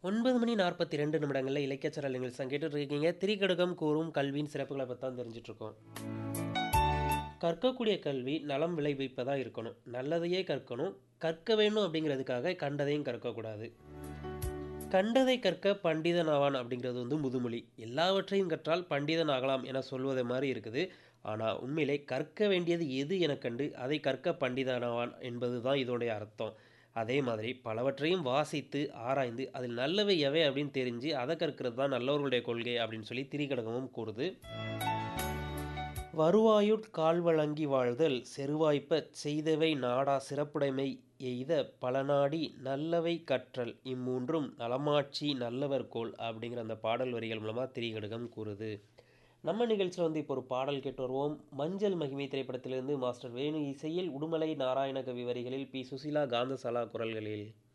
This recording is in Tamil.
9 மணி 42 நிமிடங்கள்ல இலக்கியச்சரல் நிகழ்ச்சி தான் கேட்டுட்டு இருக்கீங்க. திரிகடுகம் கூறும் கல்வியின் சிறப்புகள பத்தி தான் தெரிஞ்சுட்டு இருக்கோம். கற்கக்கூடிய கல்வி நலம் விளைவிப்பதா இருக்கணும். நல்லதையே கற்கணும். கற்க வேண்டும் அப்படிங்கிறதுக்காக கண்டதையும் கற்கக்கூடாது. கண்டதை கற்க பண்டிதன் ஆவான் அப்படிங்கிறது வந்து முதுமொழி. எல்லாவற்றையும் கற்றால் பண்டிதன் ஆகலாம் என சொல்வது மாரி இருக்குது. ஆனா உண்மையிலே கற்க வேண்டியது எது எனக் கண்டு அதை கற்க பண்டிதனாவான் என்பது தான் இதோடைய அர்த்தம். அதே மாதிரி பலவற்றையும் வாசித்து, ஆராய்ந்து அதில் நல்லவை எவை அப்படின்னு தெரிஞ்சு அத கற்கிறது தான் நல்லவர்களுடைய கொள்கை அப்படின்னு சொல்லி திரிகடுகமும் கூறுது. வருவாயுட் கால்வழங்கி வாழ்தல் செருவாய்ப்பச் செய்தவை நாடா சிறப்புடைமை எய்த பலநாடி நல்லவை கற்றல் இம்மூன்றும் நலமாட்சி நல்லவர் கோல் அப்படிங்கிற அந்த பாடல் வரிகள் மூலமா திரிகடுகம் கூறுது. நம்ம நிகழ்ச்சியில வந்து இப்போ ஒரு பாடல் கேட்டு வருவோம். மஞ்சள் மகிமை திரைப்படத்திலிருந்து மாஸ்டர் வேணு இசையில் உடுமலை நாராயணகவி வரிகளில் பி. சுசீலா, காந்தசாலா குரல்களில்.